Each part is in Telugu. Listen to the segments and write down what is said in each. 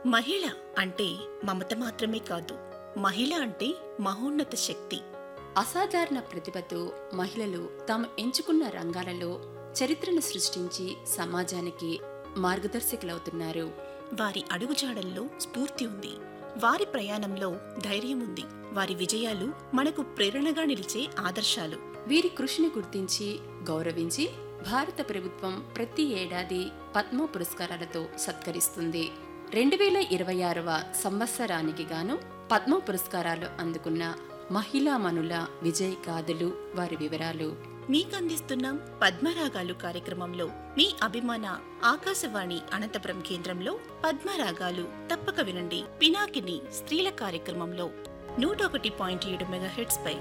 మహిళ అంటే మమత మాత్రమే కాదు మహిళ అంటే మహోన్నత శక్తి అసాధారణ ప్రతిభతో మహిళలు తాము ఎంచుకున్న రంగాలలో చరిత్రను సృష్టించి సమాజానికి మార్గదర్శకులవుతున్నారు వారి అడుగుజాడల్లో స్ఫూర్తి ఉంది వారి ప్రయాణంలో ధైర్యం ఉంది వారి విజయాలు మనకు ప్రేరణగా నిలిచే ఆదర్శాలు వీరి కృషిని గుర్తించి గౌరవించి భారత ప్రభుత్వం ప్రతి ఏడాది పద్మ పురస్కారాలతో సత్కరిస్తుంది రెండు వేల ఇరవై ఆరవ సంవత్సరానికి గాను పద్మ పురస్కారాలు అందుకున్న మహిళామణుల విజయ్ గాథలు వారి వివరాలు మీకందిస్తున్నాం పద్మరాగాలు కార్యక్రమంలో మీ అభిమాన ఆకాశవాణి అనంతపురం కేంద్రంలో పద్మరాగాలు తప్పక వినండి పినాకిని స్త్రీల కార్యక్రమంలో నూట ఒకటి పాయింట్ ఏడు మెగాహెట్స్ పై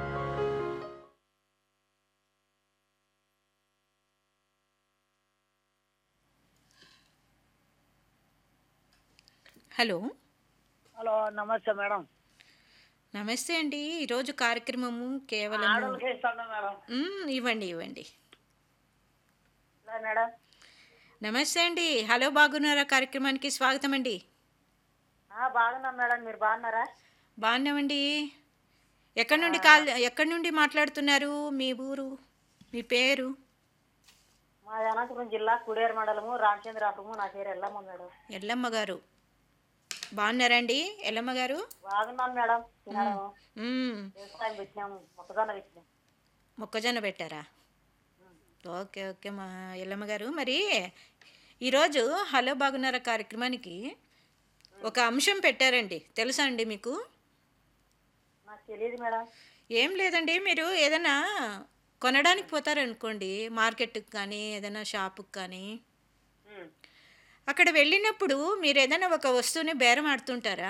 హలో హలో నమస్తే మేడం నమస్తే అండి ఈరోజు కార్యక్రమము కేవలం ఆడోళ్ళకి ఇస్తాను మేడం ఇవ్వండి ఇవ్వండి ఇలా మేడం నమస్తే అండి హలో బాగున్నారా కార్యక్రమానికి స్వాగతం అండి ఆ, బాగున్నాం మేడం మీరు బాగున్నారా బాగున్నామండి ఎక్కడి నుండి కాల్ ఎక్కడి నుండి మాట్లాడుతున్నారు మీ ఊరు మీ పేరు మా అనంతపురం జిల్లా కుడేరు మండలము రామచంద్రాపురము నా పేరు ఎల్లమ్మ మేడం ఎల్లమ్మ గారు బాగున్నారండి ఎల్లమ్మ గారు బాగున్నాను మేడం తినడం మ్మ్. వ్యవసాయం పెట్టినాము మొక్కజొన్న పెట్టినాం మొక్కజొన్న పెట్టారా ఓకే ఓకే మా ఎల్లమ్మ గారు మరి ఈరోజు హలో బాగున్నారా కార్యక్రమానికి ఒక అంశం పెట్టారండి తెలుసా అండి మీకు నాకు తెలియదు మేడం ఏం లేదండి మీరు ఏదైనా కొనడానికి పోతారనుకోండి మార్కెట్కి కానీ ఏదైనా షాపుకి కానీ ఉమ్. అక్కడ వెళ్ళినప్పుడు మీరు ఏదైనా ఒక వస్తువుని బేరం ఆడుతుంటారా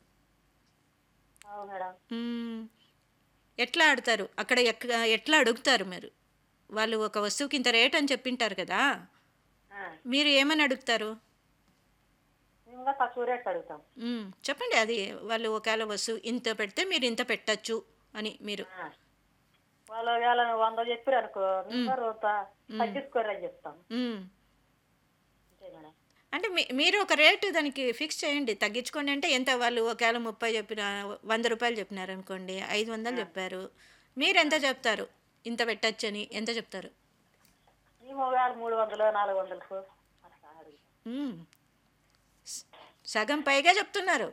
అవును మేడం మ్మ్. ఎట్లా ఆడతారు అక్కడ ఎక్క ఎట్లా అడుగుతారు మీరు వాళ్ళు ఒక వస్తువుకి ఇంత రేట్ అని చెప్పింటారు కదా ఆ, మీరు ఏమని అడుగుతారు మేము ఇంకా తక్కువ రేట్ అడుగుతాం మ్మ్. చెప్పండి అది వాళ్ళు ఒకవేళ వస్తువు ఇంత పెడితే మీరు ఇంత పెట్టచ్చు అని మీరు ఆ. వాళ్ళు ఒకవేళ వంద చెప్పారు అనుకో మేము రోజు తగ్గించుకోరు అని చెప్తాం మ్మ్. అంతే మేడం అంటే మీ మీరు ఒక రేటు దానికి ఫిక్స్ చేయండి తగ్గించుకోండి అంటే ఎంత వాళ్ళు ఒకవేళ ముప్పై చెప్పిన వంద రూపాయలు చెప్పినారు అనుకోండి ఐదు వందలు చెప్పారు మీరు ఎంత చెప్తారు ఇంత పెట్టచ్చని ఎంత చెప్తారు మేము ఒకవేళ మూడు వందలు నాలుగు వందలకు అట్లా అడుగుతాం మ్మ్. స- సగం పైగా చెప్తున్నారు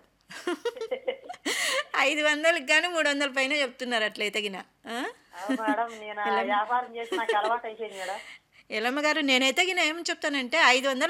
ఐదు వందలకి కానీ మూడు వందల పైన చెప్తున్నారు అట్లయితే గిన ఆ? అవును మేడం నేను ఆ వ్యాపారం చేసి నాకు అలవాటు అయిపోయింది మేడం ఎల్లమ్మ గారు నేనైతే గిన ఏం చెప్తానంటే ఐదు వందలు